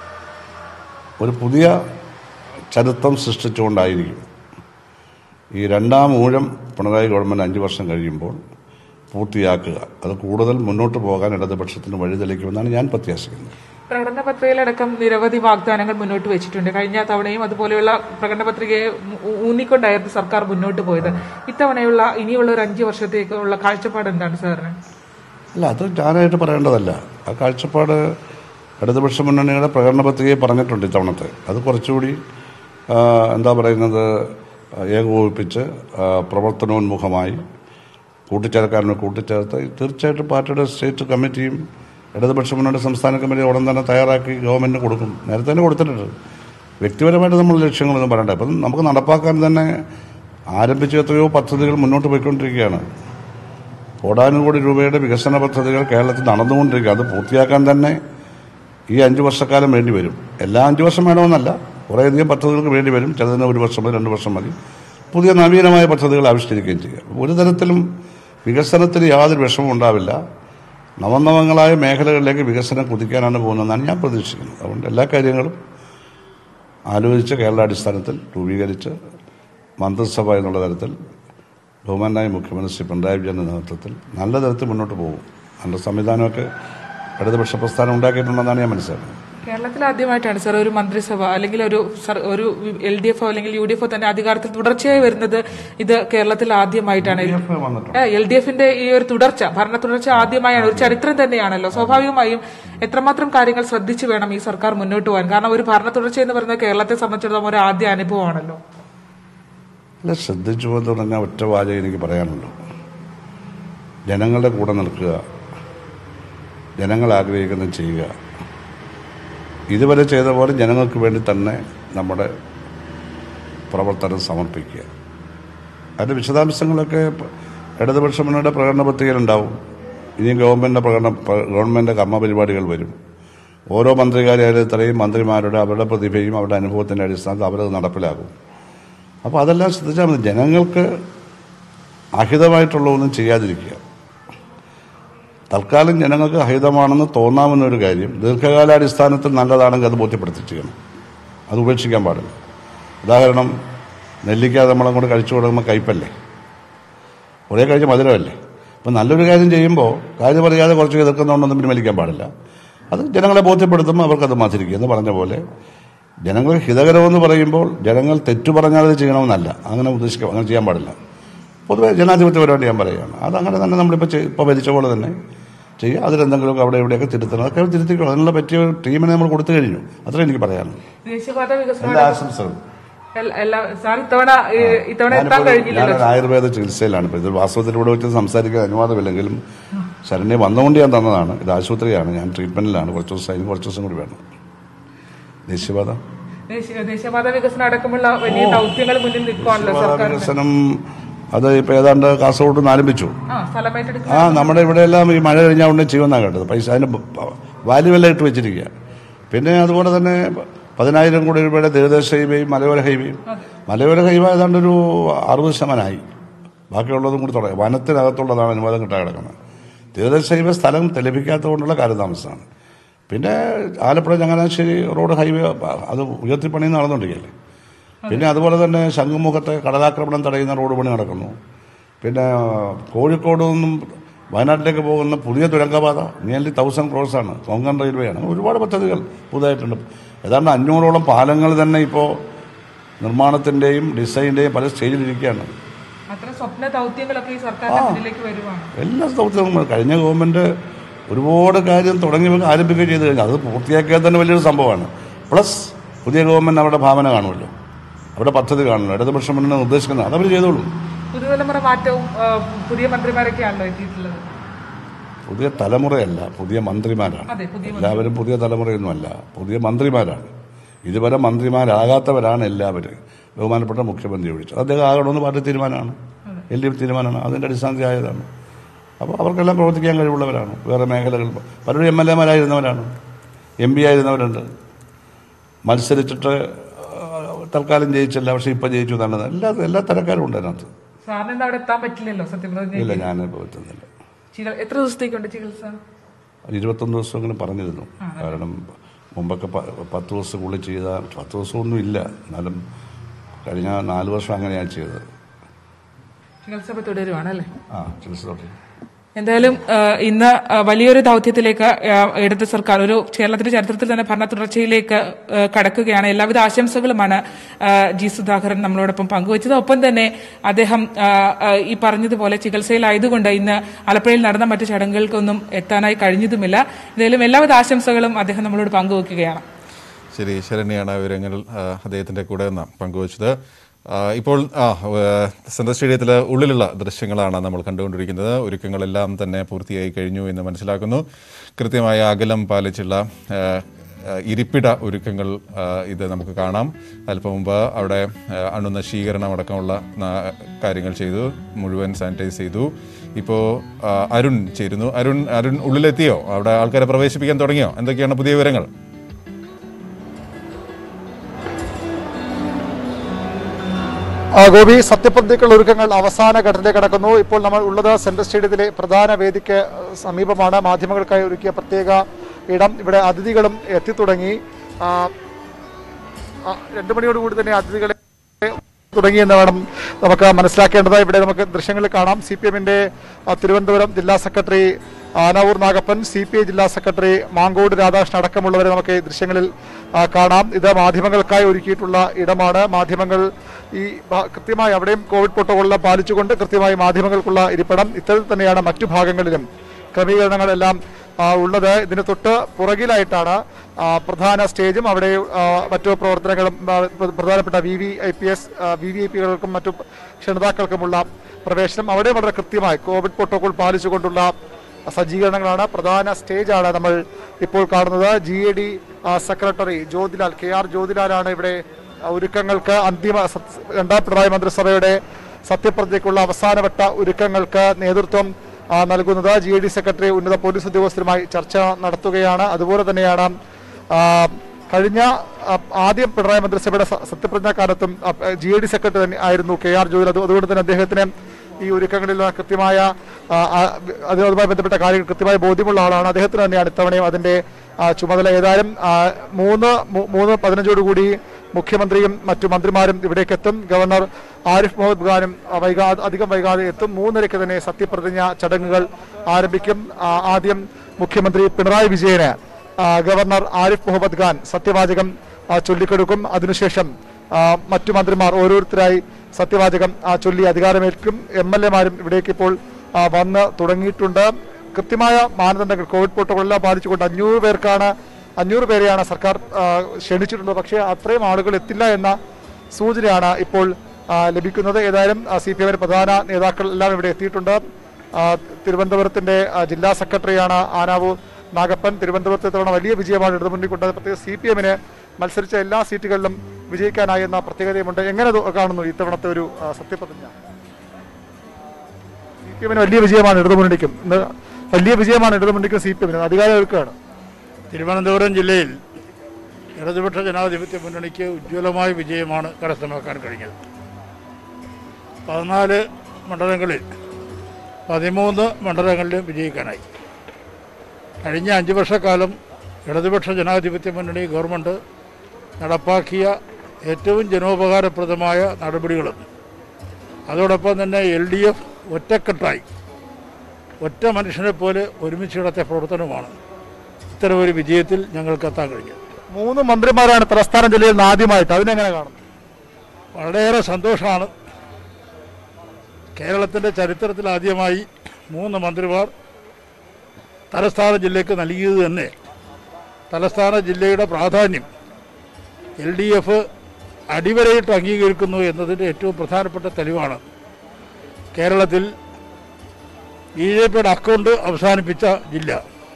ഒരു പുതിയ ചരിത്രം സൃഷ്ടിച്ചുകൊണ്ടായിരിക്കും ഈ രണ്ടാം ഊഴം പിണറായി ഗവൺമെൻറ് അഞ്ച് വർഷം കഴിയുമ്പോൾ പൂർത്തിയാക്കുക അത് കൂടുതൽ മുന്നോട്ട് പോകാൻ ഇടതുപക്ഷത്തിന് വഴിതെളിക്കുമെന്നാണ് ഞാൻ പ്രത്യാശിക്കുന്നത് പ്രകടന പത്രികയിലടക്കം നിരവധി വാഗ്ദാനങ്ങൾ മുന്നോട്ട് വെച്ചിട്ടുണ്ട് കഴിഞ്ഞ തവണയും അതുപോലെയുള്ള പ്രകടന പത്രികയെ ഊ- ഊന്നിക്കൊണ്ടായിരുന്നു സർക്കാർ മുന്നോട്ട് പോയത് ഇത്തവണയുള്ള ഇനിയുള്ള ഒരു അഞ്ച് വർഷത്തേക്കുള്ള കാഴ്ചപ്പാട് എന്താണ് സാറിന് അല്ല അത് ഞാനായിട്ട് പറയേണ്ടതല്ല ആ കാഴ്ചപ്പാട് ഇടതുപക്ഷ മുന്നണിയുടെ പ്രകടന പത്രികയെ പറഞ്ഞിട്ടുണ്ട് ഇത്തവണത്തെ അത് കുറച്ചുകൂടി ആ, എന്താ പറയുന്നത് ഏകോപിപ്പിച്ച് ആ, പ്രവർത്തനോന്മുഖമായി കൂട്ടിച്ചേർക്കാരനെ കൂട്ടിച്ചേർത്ത് തീർച്ചയായിട്ടും പാർട്ടിയുടെ സ്റ്റേറ്റ് കമ്മിറ്റിയും ഇടതുപക്ഷ മുന്നണിയുടെ സംസ്ഥാന കമ്മിറ്റി ഉടൻ തന്നെ തയ്യാറാക്കി ഗവൺമെൻറ്റിന് കൊടുക്കും നേരത്തെ തന്നെ കൊടുത്തിട്ടുണ്ട് വ്യക്തിപരമായിട്ട് നമ്മൾ ലക്ഷ്യങ്ങളൊന്നും പറയണ്ട അപ്പം നമുക്ക് നടപ്പാക്കാൻ തന്നെ ആരംഭിച്ച എത്രയോ പദ്ധതികൾ മുന്നോട്ട് പോയിക്കൊണ്ടിരിക്കുകയാണ് കോടാനും കോടി രൂപയുടെ വികസന പദ്ധതികൾ കേരളത്തിൽ നടന്നുകൊണ്ടിരിക്കുക അത് പൂർത്തിയാക്കാൻ തന്നെ ഈ അഞ്ച് വർഷക്കാലം വേണ്ടി വരും എല്ലാ അഞ്ച് വർഷം വേണമെന്നല്ല കുറേയധികം പദ്ധതികൾക്ക് വേണ്ടി വരും ചിലതിന് ഒരു വർഷം മതി രണ്ട് വർഷം മതി പുതിയ നവീനമായ പദ്ധതികൾ ആവിഷ്കരിക്കുകയും ചെയ്യുക ഒരു തരത്തിലും വികസനത്തിന് യാതൊരു വിഷമവും ഉണ്ടാവില്ല നവനവങ്ങളായ മേഖലകളിലേക്ക് വികസനം കുതിക്കാനാണ് പോകുന്നതെന്നാണ് ഞാൻ പ്രതീക്ഷിക്കുന്നത് അതുകൊണ്ട് എല്ലാ കാര്യങ്ങളും ആലോചിച്ച് കേരളാടിസ്ഥാനത്തിൽ രൂപീകരിച്ച് മന്ത്രിസഭ എന്നുള്ള തരത്തിൽ ബഹുമാനായ മുഖ്യമന്ത്രി ശ്രീ പിണറായി വിജയൻ്റെ നേതൃത്വത്തിൽ നല്ല തരത്തിൽ മുന്നോട്ട് പോകും നല്ല സംവിധാനമൊക്കെ ഇടതുപക്ഷ പ്രസ്ഥാനം ഉണ്ടാക്കിയിട്ടുണ്ടെന്നാണ് ഞാൻ മനസ്സിലാക്കുന്നത് കേരളത്തിൽ ആദ്യമായിട്ടാണ് സാർ ഒരു മന്ത്രിസഭ അല്ലെങ്കിൽ ഒരു സർ- ഒരു എൽ ഡി എഫോ അല്ലെങ്കിൽ യു ഡി എഫോ തന്നെ അധികാരത്തിൽ തുടർച്ചയായി വരുന്നത് ഇത് കേരളത്തിൽ ആദ്യമായിട്ടാണ് എൽ ഡി എഫിന്റെ ഈ ഒരു തുടർച്ച ഭരണ തുടർച്ച ആദ്യമായാണ് ഒരു ചരിത്രം തന്നെയാണല്ലോ സ്വാഭാവികമായും എത്രമാത്രം കാര്യങ്ങൾ ശ്രദ്ധിച്ചു വേണം ഈ സർക്കാർ മുന്നോട്ട് പോകാൻ കാരണം ഒരു ഭരണ തുടർച്ച എന്ന് പറയുന്നത് കേരളത്തെ സംബന്ധിച്ചിടത്തോളം ഒരു ആദ്യ അനുഭവമാണല്ലോ അല്ല ശ്രദ്ധിച്ചു എന്ന് പറഞ്ഞാൽ ഒറ്റ വാചകം എനിക്ക് പറയാനുള്ളൂ ജനങ്ങളുടെ കൂടെ നിൽക്കുക ജനങ്ങൾ ആഗ്രഹിക്കുന്നത് ചെയ്യുക ഇതുവരെ ചെയ്ത പോലെ ജനങ്ങൾക്ക് വേണ്ടി തന്നെ നമ്മുടെ പ്രവർത്തനം സമർപ്പിക്കുക അതിൻ്റെ വിശദാംശങ്ങളൊക്കെ പ- ഇടതുപക്ഷ മുന്നണിയുടെ പ്രകടന പത്രികയിലുണ്ടാവും ഇനി ഗവൺമെൻറ് പ്രകടന പ്ര- ഗവൺമെൻറ് കർമ്മ പരിപാടികൾ വരും ഓരോ മന്ത്രികാര്യാലയം ഇത്രയും മന്ത്രിമാരുടെ അവരുടെ പ്രതിഭയും അവരുടെ അനുഭവത്തിൻ്റെ അടിസ്ഥാനത്തിൽ അവരത് നടപ്പിലാക്കും അപ്പോൾ അതെല്ലാം ശ്രദ്ധിച്ചാൽ മതി ജനങ്ങൾക്ക് അഹിതമായിട്ടുള്ള ഒന്നും ചെയ്യാതിരിക്കുക തൽക്കാലം ജനങ്ങൾക്ക് അഹിതമാണെന്ന് തോന്നാവുന്ന ഒരു കാര്യം ദീർഘകാലാടിസ്ഥാനത്തിൽ നല്ലതാണെങ്കിൽ അത് ബോധ്യപ്പെടുത്തി ചെയ്യണം അത് ഉപേക്ഷിക്കാൻ പാടില്ല ഉദാഹരണം നെല്ലിക്ക നമ്മളങ്ങോട്ട് കഴിച്ചു കൊടുക്കുമ്പോൾ കയ്പല്ലേ കുറേ കഴിഞ്ഞ് മധുരമല്ലേ അപ്പം നല്ലൊരു കാര്യം ചെയ്യുമ്പോൾ കാര്യം പറയാതെ കുറച്ച് എതിർക്കുന്നതുകൊണ്ടൊന്നും പിൻവലിക്കാൻ പാടില്ല അത് ജനങ്ങളെ ബോധ്യപ്പെടുത്തുമ്പോൾ അവർക്കത് മധുരിക്കും എന്ന് പറഞ്ഞ പോലെ ജനങ്ങൾ ഹിതകരമെന്ന് പറയുമ്പോൾ ജനങ്ങൾ തെറ്റു പറഞ്ഞാൽ അത് ചെയ്യണമെന്നല്ല അങ്ങനെ ഉദ്ദേശിക്കുക അങ്ങനെ ചെയ്യാൻ പാടില്ല പൊതുവെ ജനാധിപത്യപരമായിട്ട് ഞാൻ പറയുകയാണ് അതങ്ങനെ തന്നെ നമ്മളിപ്പോൾ ചെയ്- ഇപ്പോൾ ഭരിച്ച പോലെ തന്നെ ചെയ്യുക അതിലെന്തെങ്കിലുമൊക്കെ അവിടെ ഇവിടെയൊക്കെ തിരുത്തണം അതൊക്കെ തിരുത്തിക്കണം അതിനുള്ള പറ്റിയ ഒരു ടീമിനെ നമ്മൾ കൊടുത്തു കഴിഞ്ഞു അത്രേ എനിക്ക് പറയാനുള്ളൂ ദേശീയപാത വികസനം എല്ലാ ആശംസകളും എൽ- എല്ലാ സാർ ഇത്തവണ ഈ, ഇത്തവണ എത്താൻ ഞാനിപ്പോൾ കഴിഞ്ഞില്ലല്ലോ ഞാനൊരു ആയുർവേദ ചികിത്സയിലാണ് ഇപ്പോൾ ഇത് വാസ്തവത്തിൽ ഇവിടെ വെച്ച് സംസാരിക്കാൻ അനുവാദമില്ലെങ്കിലും ശരണ്യ വന്നുകൊണ്ട് ഞാൻ തന്നതാണ് ഇത് ആശുപത്രിയാണ് ഞാൻ ട്രീറ്റ്മെന്റിലാണ് കുറച്ച് ദിവസം അതിന് കുറച്ച് ദിവസം കൂടി വേണം ദേശീയപാത ദേശീയ- ദേശീയപാത വികസനം അടക്കമുള്ള വലിയ ദൗത്യങ്ങൾ മുന്നിൽ നിൽക്കുവാണല്ലോ ദേശീയപാത സർക്കാർ വികസനം അത് ഇപ്പോൾ ഏതാണ്ട് കാസർഗോഡ് നിന്ന് ആരംഭിച്ചു ആ സ്ഥലമേറ്റെടുക്കുക ആ നമ്മുടെ ഇവിടെ എല്ലാം ഈ മഴ കഴിഞ്ഞാൽ ഉടനെ ചെയ്യുമെന്നാണ് കേട്ടത് പൈസ അതിന് വാല്യൂ എല്ലാം ഇട്ട് വെച്ചിരിക്കുക പിന്നെ അതുപോലെ തന്നെ പതിനായിരം കോടി രൂപയുടെ തീരദേശ ഹൈവേയും മലയോര ഹൈവേയും മലയോര ഹൈവേ ഏതാണ്ട് ഒരു അറുപത് ശതമാനമായി ബാക്കിയുള്ളതും കൂടി തുടങ്ങി വനത്തിനകത്തുള്ളതാണ് അനുവാദം കിട്ടാൻ കിടക്കുന്നത് തീരദേശ ഹൈവേ സ്ഥലം ലഭിക്കാത്തതുകൊണ്ടുള്ള കാലതാമസമാണ് പിന്നെ ആലപ്പുഴ ചങ്ങനാശ്ശേരി റോഡ് ഹൈവേ അത് ഉയർത്തിപ്പണി നടന്നുകൊണ്ടിരിക്കുകയല്ലേ പിന്നെ അതുപോലെ തന്നെ ശംഖുമുഖത്തെ കടലാക്രമണം തടയുന്ന റോഡ് പണി നടക്കുന്നു പിന്നെ കോഴിക്കോട് നിന്നും വയനാട്ടിലേക്ക് പോകുന്ന പുതിയ തുരങ്കപാത നിയർലി തൗസൻഡ് ക്രോസാണ് കൊങ്കൺ റെയിൽവേയാണ് അങ്ങനെ ഒരുപാട് പദ്ധതികൾ പുതുതായിട്ടുണ്ട് ഏതാണ്ട് അഞ്ഞൂറോളം പാലങ്ങൾ തന്നെ ഇപ്പോൾ നിർമ്മാണത്തിൻ്റെയും ഡിസൈൻ്റെയും പല സ്റ്റേജിലിരിക്കുകയാണ് അത്ര സ്വപ്ന ദൗത്യങ്ങളൊക്കെ ഈ സർക്കാരിന്റെ മുന്നിലേക്ക് വരുവാണ് എല്ലാ ദൗത്യവും കഴിഞ്ഞ ഗവൺമെൻറ് ഒരുപാട് കാര്യം തുടങ്ങി വെക്കുക ആരംഭിക്കുകയും ചെയ്ത് കഴിഞ്ഞാൽ അത് പൂർത്തിയാക്കിയാൽ തന്നെ വലിയൊരു സംഭവമാണ് പ്ലസ് പുതിയ ഗവൺമെൻറ് അവരുടെ ഭാവന കാണുമല്ലോ അവരുടെ പദ്ധതി കാണുമല്ലോ ഇടതുപക്ഷം മുന്നണി ഉദ്ദേശിക്കുന്നത് അതവർ ചെയ്തോളും പുതുതലമുറ മാറ്റവും ആ, പുതിയ മന്ത്രിമാരൊക്കെയാണല്ലോ എത്തിയിട്ടുള്ളത് പുതിയ തലമുറയല്ല പുതിയ മന്ത്രിമാരാണ് അതെ പുതിയ എല്ലാവരും പുതിയ തലമുറയൊന്നുമല്ല പുതിയ മന്ത്രിമാരാണ് ഇതുവരെ മന്ത്രിമാരാകാത്തവരാണ് എല്ലാവരും ബഹുമാനപ്പെട്ട മുഖ്യമന്ത്രി ഒഴിച്ചു അദ്ദേഹം ആകണമെന്ന് പാർട്ടി തീരുമാനമാണ് എൽ ഡി എഫ് തീരുമാനമാണ് അതിൻ്റെ അടിസ്ഥാനത്തിൽ ആയതാണ് അപ്പോൾ അവർക്കെല്ലാം പ്രവർത്തിക്കാൻ കഴിവുള്ളവരാണ് വേറെ മേഖലകൾ പലരും എം എൽ എമാരായിരുന്നവരാണ് എം പി ആയിരുന്നവരുണ്ട് മത്സരിച്ചിട്ട് ആ, തൽക്കാലം ജയിച്ചില്ല പക്ഷേ ഇപ്പം ജയിച്ചു എന്നാണ് എല്ലാ എല്ലാ തരക്കാരും ഉണ്ട് അതിനകത്ത് സാറിന് ഇന്ന് അവിടെ എത്താൻ പറ്റില്ലല്ലോ സത്യപ്രതിജ്ഞ ഇല്ല ഞാനിപ്പോൾ എത്തുന്നില്ല ചികിത്സ എത്ര ദിവസത്തേക്കുണ്ട് ചികിത്സ ഇരുപത്തൊന്ന് ദിവസമെങ്കിലും പറഞ്ഞിരുന്നു കാരണം മുമ്പൊക്കെ പ- പത്ത് ദിവസത്തിനുള്ളിൽ ചെയ്ത പത്ത് ദിവസമൊന്നും ഇല്ല എന്നാലും കഴിഞ്ഞ നാല് വർഷം അങ്ങനെയാണ് ചെയ്തത് ചികിത്സ ഇപ്പൊ തുടരുവാണ് അല്ലേ ആ ചികിത്സ തുടങ്ങി എന്തായാലും ആ, ഇന്ന് ആ, വലിയൊരു ദൗത്യത്തിലേക്ക് ആ, ഇടത് സർക്കാർ ഒരു കേരളത്തിന്റെ ചരിത്രത്തിൽ തന്നെ ഭരണ തുടർച്ചയിലേക്ക് ആ, കടക്കുകയാണ് എല്ലാവിധ ആശംസകളുമാണ് ആ, ജി സുധാകരൻ നമ്മളോടൊപ്പം പങ്കുവച്ചത് ഒപ്പം തന്നെ അദ്ദേഹം ആ, ആ, ഈ പറഞ്ഞതുപോലെ ചികിത്സയിലായതുകൊണ്ട് ഇന്ന് ആലപ്പുഴയിൽ നടന്ന മറ്റു ചടങ്ങുകൾക്കൊന്നും എത്താനായി കഴിഞ്ഞതുമില്ല എന്തായാലും എല്ലാവിധ ആശംസകളും അദ്ദേഹം നമ്മളോട് പങ്കുവെക്കുകയാണ് ശരി ശരണ്യാണ് വിവരങ്ങൾ ആ, അദ്ദേഹത്തിന്റെ കൂടെ നിന്ന് പങ്കുവച്ചത് ആ, ഇപ്പോൾ ആ ആ, സെൻട്രൽ സ്റ്റേഡിയത്തിലെ ഉള്ളിലുള്ള ദൃശ്യങ്ങളാണ് നമ്മൾ കണ്ടുകൊണ്ടിരിക്കുന്നത് ഒരുക്കങ്ങളെല്ലാം തന്നെ പൂർത്തിയായി കഴിഞ്ഞു എന്ന് മനസ്സിലാക്കുന്നു കൃത്യമായ അകലം പാലിച്ചുള്ള ആ, ആ, ഇരിപ്പിട ഒരുക്കങ്ങൾ ആ, ഇത് നമുക്ക് കാണാം അല്പം മുമ്പ് അവിടെ ആ, അണുനശീകരണം അടക്കമുള്ള നാ- കാര്യങ്ങൾ ചെയ്തു മുഴുവൻ സാനിറ്റൈസ് ചെയ്തു ഇപ്പോൾ അരുൺ ചേരുന്നു അരുൺ അരുൺ ഉള്ളിലെത്തിയോ അവിടെ ആൾക്കാരെ പ്രവേശിപ്പിക്കാൻ തുടങ്ങിയോ എന്തൊക്കെയാണ് പുതിയ വിവരങ്ങൾ ആ, ഗോപി സത്യപ്രതിജ്ഞയ്ക്കുള്ള ഒരുക്കങ്ങൾ അവസാന ഘട്ടത്തിലേക്ക് കടക്കുന്നു ഇപ്പോൾ നമ്മൾ ഉള്ളത് സെൻട്രൽ സ്റ്റേഡിയത്തിലെ പ്രധാന വേദിക്ക് സമീപമാണ് മാധ്യമങ്ങൾക്കായി ഒരുക്കിയ പ്രത്യേക ഇടം ഇവിടെ അതിഥികളും എത്തിത്തുടങ്ങി ആ, ആ, രണ്ടു മണിയോടുകൂടി തന്നെ അതിഥികളെ തുടങ്ങിയെന്ന് വേണം നമുക്ക് മനസ്സിലാക്കേണ്ടത് ഇവിടെ നമുക്ക് ദൃശ്യങ്ങളിൽ കാണാം സി പി എമ്മിന്റെ തിരുവനന്തപുരം ജില്ലാ secretary Anavoor Nagappan C P I ജില്ലാ സെക്രട്ടറി മാങ്കോട് രാധാകൃഷ്ണൻ അടക്കമുള്ളവരെ നമുക്ക് ഈ ദൃശ്യങ്ങളിൽ ആ, കാണാം ഇത് മാധ്യമങ്ങൾക്കായി ഒരുക്കിയിട്ടുള്ള ഇടമാണ് മാധ്യമങ്ങൾ ഈ ഭ- കൃത്യമായി അവിടെയും കോവിഡ് പ്രോട്ടോകോളെ പാലിച്ചുകൊണ്ട് കൃത്യമായി മാധ്യമങ്ങൾക്കുള്ള ഇരിപ്പിടം ഇത്തരത്തിൽ തന്നെയാണ് മറ്റു ഭാഗങ്ങളിലും ക്രമീകരണങ്ങളെല്ലാം ആ, ഉള്ളത് ഇതിന് തൊട്ട് പുറകിലായിട്ടാണ് ആ, പ്രധാന സ്റ്റേജും അവിടെ ആ, മറ്റു പ്രവർത്തനങ്ങളും ആ, പ്ര- പ്രധാനപ്പെട്ട V V I P S V V I പികൾക്കും മറ്റു ക്ഷണിതാക്കൾക്കുമുള്ള പ്രവേശനം അവിടെ വളരെ കൃത്യമായി കോവിഡ് പ്രോട്ടോകോൾ പാലിച്ചുകൊണ്ടുള്ള സജ്ജീകരണങ്ങളാണ് പ്രധാന സ്റ്റേജാണ് നമ്മൾ ഇപ്പോൾ കാണുന്നത് G A D secretary Jyothilal K R ജ്യോതിലാലാണ് ഇവിടെ ആ, ഒരുക്കങ്ങൾക്ക് അന്തിമ സത്- രണ്ടാം പിണറായി മന്ത്രിസഭയുടെ സത്യപ്രതിജ്ഞയ്ക്കുള്ള അവസാനവട്ട ഒരുക്കങ്ങൾക്ക് നേതൃത്വം ആ, നൽകുന്നത് ജി ഐ ഡി സെക്രട്ടറി ഉന്നത പോലീസ് ഉദ്യോഗസ്ഥരുമായി ചർച്ച നടത്തുകയാണ് അതുപോലെ തന്നെയാണ് ആ, കഴിഞ്ഞ ആ, ആദ്യം പിണറായി മന്ത്രിസഭയുടെ സ- സത്യപ്രതിജ്ഞാ കാലത്തും ജി ഐ ഡി സെക്രട്ടറി തന്നെ ആയിരുന്നു കെ ആർ ജോയിൽ അത് അതുകൊണ്ട് തന്നെ അദ്ദേഹത്തിന് ഈ ഒരുക്കങ്ങളിൽ കൃത്യമായ ആ, ആ, അത് അതുമായി ബന്ധപ്പെട്ട കാര്യങ്ങൾ കൃത്യമായ ബോധ്യമുള്ള ആളാണ് അദ്ദേഹത്തിന് തന്നെയാണ് ഇത്തവണയും അതിന്റെ ആ, ചുമതല ഏതായാലും ആ, മൂന്ന് മൂ- മൂന്ന് പതിനഞ്ചോടുകൂടി മുഖ്യമന്ത്രിയും മറ്റു മന്ത്രിമാരും ഇവിടേക്ക് എത്തും ഗവർണർ ആരിഫ് മുഹമ്മദ് ഖാനും ആ, വൈകാതെ അധികം വൈകാതെ എത്തും മൂന്നരയ്ക്ക് തന്നെ സത്യപ്രതിജ്ഞ ചടങ്ങുകൾ ആരംഭിക്കും ആ, ആദ്യം മുഖ്യമന്ത്രി പിണറായി വിജയന് ആ, ഗവർണർ ആരിഫ് മുഹമ്മദ് ഖാൻ സത്യവാചകം ആ, ചൊല്ലിക്കൊടുക്കും അതിനുശേഷം ആ, മറ്റു മന്ത്രിമാർ ഓരോരുത്തരായി സത്യവാചകം ആ, ചൊല്ലി അധികാരമേൽക്കും എം എൽ എമാരും ഇവിടേക്ക് ഇപ്പോൾ ആ, വന്ന് തുടങ്ങിയിട്ടുണ്ട് കൃത്യമായ മാനദണ്ഡങ്ങൾ കോവിഡ് പ്രോട്ടോകോളെല്ലാം പാലിച്ചുകൊണ്ട് അഞ്ഞൂറ് പേർക്കാണ് അഞ്ഞൂറ് പേരെയാണ് സർക്കാർ ആ, ക്ഷണിച്ചിട്ടുള്ളത് പക്ഷേ അത്രയും ആളുകൾ എത്തില്ല എന്ന സൂചനയാണ് ഇപ്പോൾ ആ, ലഭിക്കുന്നത് ഏതായാലും സി പി എമ്മിന്റെ പ്രധാന നേതാക്കൾ എല്ലാം ഇവിടെ എത്തിയിട്ടുണ്ട് ആ, തിരുവനന്തപുരത്തിന്റെ ആ, ജില്ലാ സെക്രട്ടറിയാണ് ആനാവൂർ നാഗപ്പൻ തിരുവനന്തപുരത്ത് ഇത്തവണ വലിയ വിജയമാണ് ഇടതുമുന്നിൽ കൊണ്ടത് പ്രത്യേകിച്ച് സി പി എമ്മിന് മത്സരിച്ച എല്ലാ സീറ്റുകളിലും വിജയിക്കാനായി എന്ന പ്രത്യേകതയുമുണ്ട് എങ്ങനെ തോ- കാണുന്നു ഇത്തവണത്തെ ഒരു ആ, സത്യപ്രതിജ്ഞ സി പി എമ്മിന് വലിയ വിജയമാണ് ഇടതുമുന്നണിക്കും ഇന്ന് വലിയ വിജയമാണ് ഇടതുമുന്നണിക്കും സി പി എമ്മിന് അധികാരം എടുക്കുകയാണ് തിരുവനന്തപുരം ജില്ലയിൽ ഇടതുപക്ഷ ജനാധിപത്യ മുന്നണിക്ക് ഉജ്ജ്വലമായ വിജയമാണ് കരസ്ഥമാക്കാൻ കഴിഞ്ഞത് പതിനാല് മണ്ഡലങ്ങളിൽ പതിമൂന്ന് മണ്ഡലങ്ങളിലും വിജയിക്കാനായി കഴിഞ്ഞ അഞ്ച് വർഷക്കാലം ഇടതുപക്ഷ ജനാധിപത്യ മുന്നണി ഗവൺമെൻറ് നടപ്പാക്കിയ ഏറ്റവും ജനോപകാരപ്രദമായ നടപടികളും അതോടൊപ്പം തന്നെ എൽ ഡി എഫ് ഒറ്റക്കെട്ടായി ഒറ്റ മനുഷ്യനെ പോലെ ഒരുമിച്ച് നടത്തിയ പ്രവർത്തനവുമാണ് ഇത്തരമൊരു വിജയത്തിൽ ഞങ്ങൾക്ക് എത്താൻ കഴിഞ്ഞത് മൂന്ന് മന്ത്രിമാരാണ് തലസ്ഥാന ജില്ലയിൽ നിന്ന് ആദ്യമായിട്ട് അതിനെങ്ങനെ കാണും വളരെയേറെ സന്തോഷമാണ് കേരളത്തിൻ്റെ ചരിത്രത്തിൽ ആദ്യമായി മൂന്ന് മന്ത്രിമാർ തലസ്ഥാന ജില്ലയ്ക്ക് നൽകിയത് തന്നെ തലസ്ഥാന ജില്ലയുടെ പ്രാധാന്യം എൽ ഡി എഫ് അടിവരയിട്ട് അംഗീകരിക്കുന്നു എന്നതിൻ്റെ ഏറ്റവും പ്രധാനപ്പെട്ട തെളിവാണ് കേരളത്തിൽ ബി ജെ പിയുടെ അക്കൗണ്ട് അവസാനിപ്പിച്ച ജില്ല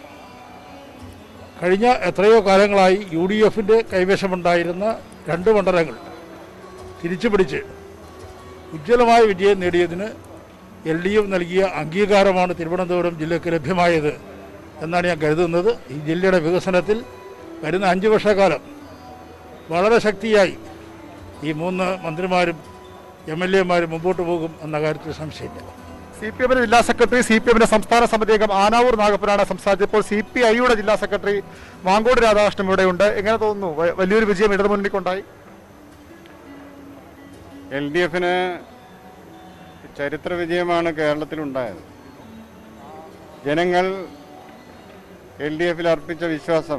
കഴിഞ്ഞ എത്രയോ കാലങ്ങളായി യു ഡി എഫിൻ്റെ കൈവശമുണ്ടായിരുന്ന രണ്ട് മണ്ഡലങ്ങൾ തിരിച്ചു പിടിച്ച് ഉജ്ജ്വലമായ വിജയം നേടിയതിന് എൽ ഡി എഫ് നൽകിയ അംഗീകാരമാണ് തിരുവനന്തപുരം ജില്ലയ്ക്ക് ലഭ്യമായത് എന്നാണ് ഞാൻ കരുതുന്നത് ഈ ജില്ലയുടെ വികസനത്തിൽ വരുന്ന അഞ്ച് വർഷക്കാലം വളരെ ശക്തിയായി ഈ മൂന്ന് മന്ത്രിമാരും എം എൽ എമാരും മുമ്പോട്ട് പോകും എന്ന കാര്യത്തിൽ സംശയമില്ല സി പി എമ്മിന്റെ ജില്ലാ സെക്രട്ടറി സി പി എമ്മിന്റെ സംസ്ഥാന സമിതി അംഗം ആനാവൂർ നാഗപ്പനാണ് സംസാരിച്ചത് ഇപ്പോൾ സി പി ഐയുടെ ജില്ലാ സെക്രട്ടറി മാങ്കോട് രാധാകൃഷ്ണൻ ഇവിടെയുണ്ട് എങ്ങനെ തോന്നുന്നു വ- വലിയൊരു വിജയം ഇടതുമുന്നണിക്കുണ്ടായി എൽ ഡി എഫിന് ചരിത്ര വിജയമാണ് കേരളത്തിലുണ്ടായത് ജനങ്ങൾ എൽ ഡി എഫിൽ അർപ്പിച്ച വിശ്വാസം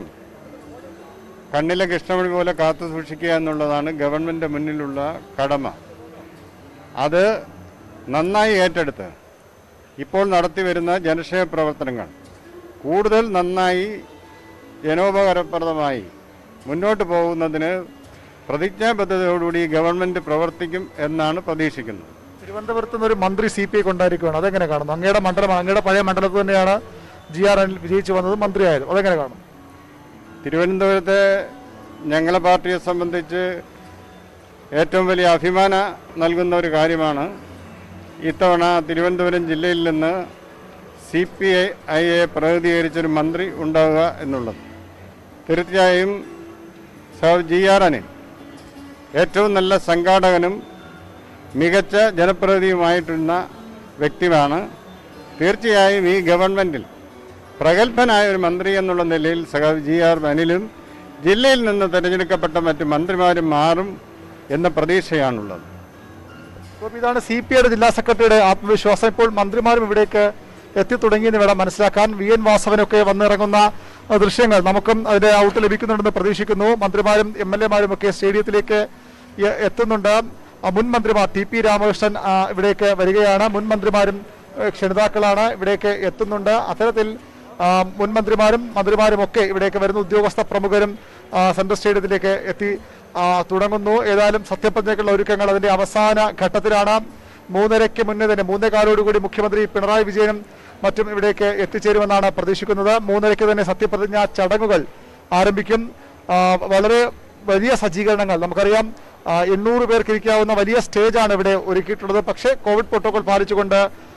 കണ്ണിലെ കൃഷ്ണമണി പോലെ കാത്തു സൂക്ഷിക്കുക എന്നുള്ളതാണ് ഗവൺമെൻറ് മുന്നിലുള്ള കടമ അത് നന്നായി ഏറ്റെടുത്ത് ഇപ്പോൾ നടത്തി വരുന്ന ജനക്ഷേമ പ്രവർത്തനങ്ങൾ കൂടുതൽ നന്നായി ജനോപകാരപ്രദമായി മുന്നോട്ട് പോകുന്നതിന് പ്രതിജ്ഞാബദ്ധതയോടുകൂടി ഗവൺമെൻറ് പ്രവർത്തിക്കും എന്നാണ് പ്രതീക്ഷിക്കുന്നത് തിരുവനന്തപുരത്ത് നിന്ന് ഒരു മന്ത്രി സി പി ഐ കൊണ്ടായിരിക്കുകയാണ് അതെങ്ങനെ കാണുന്നു അങ്ങയുടെ മണ്ഡലമാണ് അങ്ങയുടെ പഴയ മണ്ഡലത്തിൽ തന്നെയാണ് ജി ആർ അനിൽ വിജയിച്ചു വന്നത് മന്ത്രിയായത് അതെങ്ങനെ കാണും തിരുവനന്തപുരത്തെ ഞങ്ങളെ പാർട്ടിയെ സംബന്ധിച്ച് ഏറ്റവും വലിയ അഭിമാന നൽകുന്ന ഒരു കാര്യമാണ് ഇത്തവണ തിരുവനന്തപുരം ജില്ലയിൽ നിന്ന് സി പി ഐ ഐയെ പ്രതിനിധീകരിച്ചൊരു മന്ത്രി ഉണ്ടാവുക എന്നുള്ളത് തീർച്ചയായും സർ ജി ആർ അനിൽ ഏറ്റവും നല്ല സംഘാടകനും മികച്ച ജനപ്രതിനിധിയുമായിട്ടുള്ള വ്യക്തിയാണ് തീർച്ചയായും ഈ ഗവൺമെൻറ്റിൽ പ്രഗത്ഭനായ ഒരു മന്ത്രി എന്നുള്ള നിലയിൽ സഖാവ് ജി ആർ അനിലും ജില്ലയിൽ നിന്ന് തിരഞ്ഞെടുക്കപ്പെട്ട മറ്റ് മന്ത്രിമാരും മാറും എന്ന പ്രതീക്ഷയാണുള്ളത് അപ്പോൾ ഇതാണ് സി പി ഐയുടെ ജില്ലാ സെക്രട്ടറിയുടെ ആത്മവിശ്വാസം ഇപ്പോൾ മന്ത്രിമാരും ഇവിടേക്ക് എത്തിത്തുടങ്ങിയെന്ന് വേണം മനസ്സിലാക്കാൻ വി എൻ വാസവനൊക്കെ വന്നിറങ്ങുന്ന അഹ്, ദൃശ്യങ്ങൾ നമുക്കും അതിന്റെ ഔട്ട് ലഭിക്കുന്നുണ്ടെന്ന് പ്രതീക്ഷിക്കുന്നു മന്ത്രിമാരും എം എൽ എമാരും ഒക്കെ സ്റ്റേഡിയത്തിലേക്ക് എ- എത്തുന്നുണ്ട് ആ, മുൻ മന്ത്രിമാർ ടി പി രാമകൃഷ്ണൻ ആ, ഇവിടേക്ക് വരികയാണ് മുൻ മന്ത്രിമാരും ഏഹ്, ക്ഷണിതാക്കളാണ് ഇവിടേക്ക് എത്തുന്നുണ്ട് അത്തരത്തിൽ ആ, മുൻ മന്ത്രിമാരും മന്ത്രിമാരും ഒക്കെ ഇവിടേക്ക് വരുന്ന ഉദ്യോഗസ്ഥ പ്രമുഖരും ആ, സെൻട്രൽ സ്റ്റേഡിയത്തിലേക്ക് എത്തി ആ, തുടങ്ങുന്നു ഏതായാലും സത്യപ്രതിജ്ഞയ്ക്കുള്ള ഒരുക്കങ്ങൾ അതിന്റെ അവസാന ഘട്ടത്തിലാണ് മൂന്നരയ്ക്ക് മുന്നേ തന്നെ മൂന്നേ കാലോടുകൂടി മുഖ്യമന്ത്രി പിണറായി വിജയനും മറ്റും ഇവിടേക്ക് എത്തിച്ചേരുമെന്നാണ് പ്രതീക്ഷിക്കുന്നത് മൂന്നരയ്ക്ക് തന്നെ സത്യപ്രതിജ്ഞ ചടങ്ങുകൾ ആരംഭിക്കും ആ, വളരെ വലിയ സജ്ജീകരണങ്ങൾ നമുക്കറിയാം ആ, എണ്ണൂറ് പേർക്ക് ഇരിക്കാവുന്ന വലിയ സ്റ്റേജാണ് ഇവിടെ ഒരുക്കിയിട്ടുള്ളത് പക്ഷേ കോവിഡ് പ്രോട്ടോകോൾ പാലിച്ചുകൊണ്ട്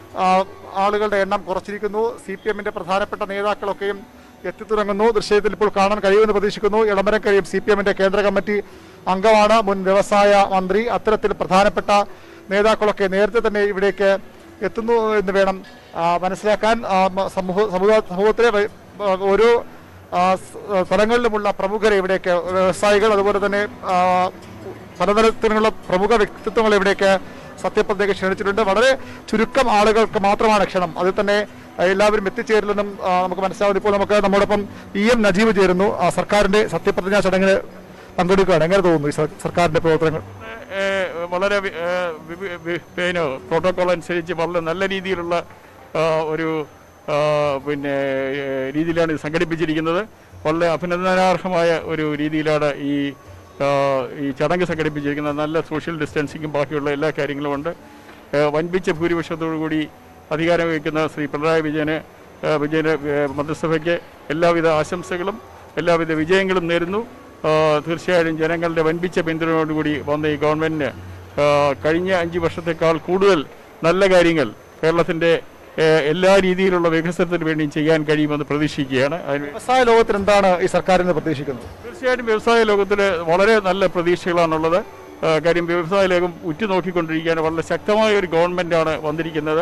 ആ, ആളുകളുടെ എണ്ണം കുറച്ചിരിക്കുന്നു സി പി എമ്മിന്റെ പ്രധാനപ്പെട്ട നേതാക്കളൊക്കെയും എത്തിത്തുടങ്ങുന്നു ദൃശ്യത്തിൽ ഇപ്പോൾ കാണാൻ കഴിയുമെന്ന് പ്രതീക്ഷിക്കുന്നു ഇളമരം കഴിയും സി പി എമ്മിന്റെ കേന്ദ്ര കമ്മിറ്റി അംഗമാണ് മുൻ വ്യവസായ മന്ത്രി അത്തരത്തിൽ പ്രധാനപ്പെട്ട നേതാക്കളൊക്കെ നേരത്തെ തന്നെ ഇവിടേക്ക് എത്തുന്നു എന്ന് വേണം ആ, മനസ്സിലാക്കാൻ ആ, മ- സമൂഹ സമൂഹ- സമൂഹത്തിലെ വ- ആ, ഓരോ ആ, സ്- സ്ഥലങ്ങളിലുമുള്ള പ്രമുഖരെ ഇവിടേക്ക് വ്യവസായികൾ അതുപോലെ തന്നെ ആ, പലതരത്തിലുള്ള പ്രമുഖ വ്യക്തിത്വങ്ങൾ ഇവിടേക്ക് സത്യപ്രതിജ്ഞ ക്ഷണിച്ചിട്ടുണ്ട് വളരെ ചുരുക്കം ആളുകൾക്ക് മാത്രമാണ് ക്ഷണം അതിൽ തന്നെ ആ, എല്ലാവരും എത്തിച്ചേരില്ലെന്നും ആ, നമുക്ക് മനസ്സിലാവുന്നു ഇപ്പോൾ നമുക്ക് നമ്മോടൊപ്പം ഇ എം നജീബ് ചേരുന്നു ആ, സർക്കാരിന്റെ സത്യപ്രതിജ്ഞാ ചടങ്ങിന് പങ്കെടുക്കുകയാണ് എങ്ങനെ തോന്നുന്നു ഈ സർ- സർക്കാരിന്റെ പ്രവർത്തനങ്ങൾ ഏഹ് വളരെ വി- ഏഹ് വി- വി- പിന്നെ പ്രോട്ടോകോൾ അനുസരിച്ച് വളരെ നല്ല രീതിയിലുള്ള ആ, ഒരു ആ, പിന്നെ ഏഹ് രീതിയിലാണ് ഇത് സംഘടിപ്പിച്ചിരിക്കുന്നത് വളരെ അഭിനന്ദനാർഹമായ ഒരു രീതിയിലാണ് ഈ ആ, ഈ ചടങ്ങ് സംഘടിപ്പിച്ചിരിക്കുന്നത് നല്ല സോഷ്യൽ ഡിസ്റ്റൻസിങ്ങും ബാക്കിയുള്ള എല്ലാ കാര്യങ്ങളും ഉണ്ട് ഏഹ് വൻപിച്ച ഭൂരിപക്ഷത്തോടു കൂടി അധികാരം വഹിക്കുന്ന ശ്രീ പിണറായി വിജയന് ഏഹ് വിജയന് ഏഹ് മന്ത്രിസഭയ്ക്ക് എല്ലാവിധ ആശംസകളും എല്ലാവിധ വിജയങ്ങളും നേരുന്നു ആ, തീർച്ചയായും ജനങ്ങളുടെ വൻപിച്ച പിന്തുണയോടുകൂടി വന്ന ഈ ഗവൺമെന്റിന് ആ, കഴിഞ്ഞ അഞ്ച് വർഷത്തേക്കാൾ കൂടുതൽ നല്ല കാര്യങ്ങൾ കേരളത്തിന്റെ ഏഹ് എല്ലാ രീതിയിലുള്ള വികസനത്തിന് വേണ്ടിയും ചെയ്യാൻ കഴിയുമെന്ന് പ്രതീക്ഷിക്കുകയാണ് അതിന് വ്യവസായ ലോകത്തിൽ എന്താണ് ഈ സർക്കാരിൽ നിന്ന് പ്രതീക്ഷിക്കുന്നത് തീർച്ചയായിട്ടും വ്യവസായ ലോകത്തിൽ വളരെ നല്ല പ്രതീക്ഷകളാണുള്ളത് ആ, കാര്യം വ്യവസായ ലോകം ഉറ്റുനോക്കിക്കൊണ്ടിരിക്കുകയാണ് വളരെ ശക്തമായ ഒരു ഗവൺമെന്റാണ് വന്നിരിക്കുന്നത്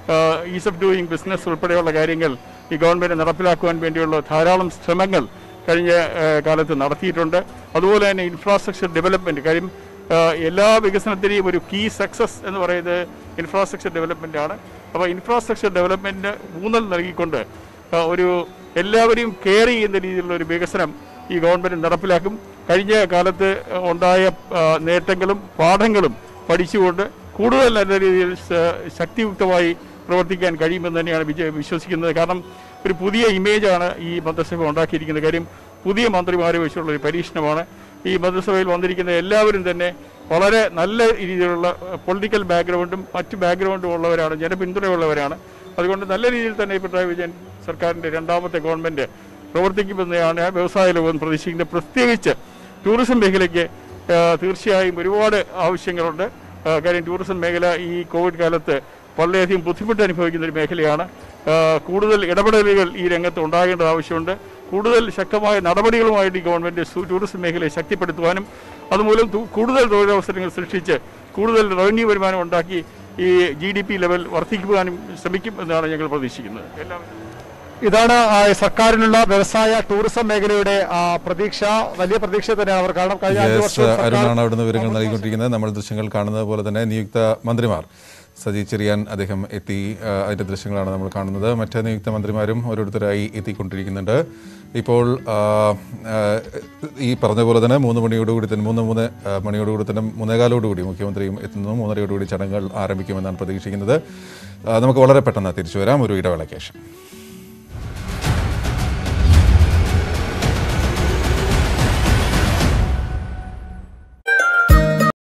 ഈസ് ഓഫ് ഡൂയിങ് ബിസിനസ് ഉൾപ്പെടെയുള്ള കാര്യങ്ങൾ ഈ ഗവൺമെന്റ് നടപ്പിലാക്കുവാൻ വേണ്ടിയുള്ള ധാരാളം ശ്രമങ്ങൾ കഴിഞ്ഞ ആ, കാലത്ത് നടത്തിയിട്ടുണ്ട് അതുപോലെ തന്നെ ഇൻഫ്രാസ്ട്രക്ചർ ഡെവലപ്മെന്റ് കാര്യം ആ, എല്ലാ വികസനത്തിനെയും ഒരു കീ സക്സസ് എന്ന് പറയുന്നത് ഇൻഫ്രാസ്ട്രക്ചർ ഡെവലപ്മെന്റ് ആണ് അപ്പോൾ ഇൻഫ്രാസ്ട്രക്ചർ ഡെവലപ്മെന്റിന് ഊന്നൽ നൽകിക്കൊണ്ട് ആ, ഒരു എല്ലാവരെയും കെയർ ചെയ്യുന്ന രീതിയിലുള്ള ഒരു വികസനം ഈ ഗവൺമെന്റ് നടപ്പിലാക്കും കഴിഞ്ഞ കാലത്ത് ഉണ്ടായ ആ, നേട്ടങ്ങളും പാഠങ്ങളും പഠിച്ചുകൊണ്ട് കൂടുതൽ നല്ല രീതിയിൽ സ- ശക്തിയുക്തമായി പ്രവർത്തിക്കാൻ കഴിയുമെന്ന് തന്നെയാണ് വിജയ- വിശ്വസിക്കുന്നത് കാരണം ഒരു പുതിയ ഇമേജാണ് ഈ മന്ത്രിസഭ ഉണ്ടാക്കിയിരിക്കുന്നത് കാര്യം പുതിയ മന്ത്രിമാരെ വെച്ചുള്ള ഒരു പരീക്ഷണമാണ് ഈ മന്ത്രിസഭയിൽ വന്നിരിക്കുന്ന എല്ലാവരും തന്നെ വളരെ നല്ല രീതിയിലുള്ള പൊളിറ്റിക്കൽ ബാക്ക്ഗ്രൗണ്ടും മറ്റ് ബാക്ക്ഗ്രൗണ്ടും ഉള്ളവരാണ് ജനപിന്തുണയുള്ളവരാണ് അതുകൊണ്ട് നല്ല രീതിയിൽ തന്നെ പിണറായി വിജയൻ സർക്കാരിൻ്റെ രണ്ടാമത്തെ ഗവൺമെൻറ് പ്രവർത്തിക്കുമെന്നാണ് വ്യവസായ ലോകം പ്രതീക്ഷിക്കുന്നത് പ്രത്യേകിച്ച് ടൂറിസം മേഖലയ്ക്ക് ആ, തീർച്ചയായും ഒരുപാട് ആവശ്യങ്ങളുണ്ട് ആ, കാര്യം ടൂറിസം മേഖല ഈ കോവിഡ് കാലത്ത് വളരെയധികം ബുദ്ധിമുട്ട് അനുഭവിക്കുന്ന ഒരു മേഖലയാണ് ആ, കൂടുതൽ ഇടപെടലുകൾ ഈ രംഗത്ത് ഉണ്ടാകേണ്ടത് ആവശ്യമുണ്ട് കൂടുതൽ ശക്തമായ നടപടികളുമായിട്ട് ഈ ഗവൺമെന്റ് സു- ടൂറിസം മേഖലയെ ശക്തിപ്പെടുത്തുവാനും അതുമൂലം തു- കൂടുതൽ തൊഴിലവസരങ്ങൾ സൃഷ്ടിച്ച് കൂടുതൽ റവന്യൂ വരുമാനം ഉണ്ടാക്കി ഈ ജി ഡി പി ലെവൽ വർദ്ധിക്കുവാനും ശ്രമിക്കും എന്നാണ് ഞങ്ങൾ പ്രതീക്ഷിക്കുന്നത് എല്ലാവരും ഇതാണ് ആ, സർക്കാരിനുള്ള വ്യവസായ ടൂറിസം മേഖലയുടെ ആ, പ്രതീക്ഷ വലിയ പ്രതീക്ഷ തന്നെയാണ് അവർ കാരണം കഴിഞ്ഞ അഞ്ച് യെസ് വർഷം സർക്കാർ അരുണാണ് അവിടുന്ന് വിവരങ്ങൾ നൽകിക്കൊണ്ടിരിക്കുന്നത് നമ്മൾ ദൃശ്യങ്ങൾ കാണുന്നത് പോലെ തന്നെ നിയുക്ത മന്ത്രിമാർ സജി ചെറിയാൻ അദ്ദേഹം എത്തി ആ, അതിന്റെ ദൃശ്യങ്ങളാണ് നമ്മൾ കാണുന്നത് മറ്റ് നിയുക്ത മന്ത്രിമാരും ഓരോരുത്തരായി എത്തിക്കൊണ്ടിരിക്കുന്നുണ്ട് ഇപ്പോൾ ആ, ആ, ഈ പറഞ്ഞ പോലെ തന്നെ മൂന്ന് മണിയോടുകൂടി തന്നെ മൂന്ന് മൂന്ന് ആ, മണിയോടുകൂടി തന്നെ മൂന്നേകാലോടുകൂടി മുഖ്യമന്ത്രിയും എത്തുന്നു മൂന്നരയോടുകൂടി ചടങ്ങുകൾ ആരംഭിക്കുമെന്നാണ് പ്രതീക്ഷിക്കുന്നത് ആ, നമുക്ക് വളരെ പെട്ടെന്ന് തിരിച്ചു വരാം ഒരു ഇടവേളയ്ക്ക് ശേഷം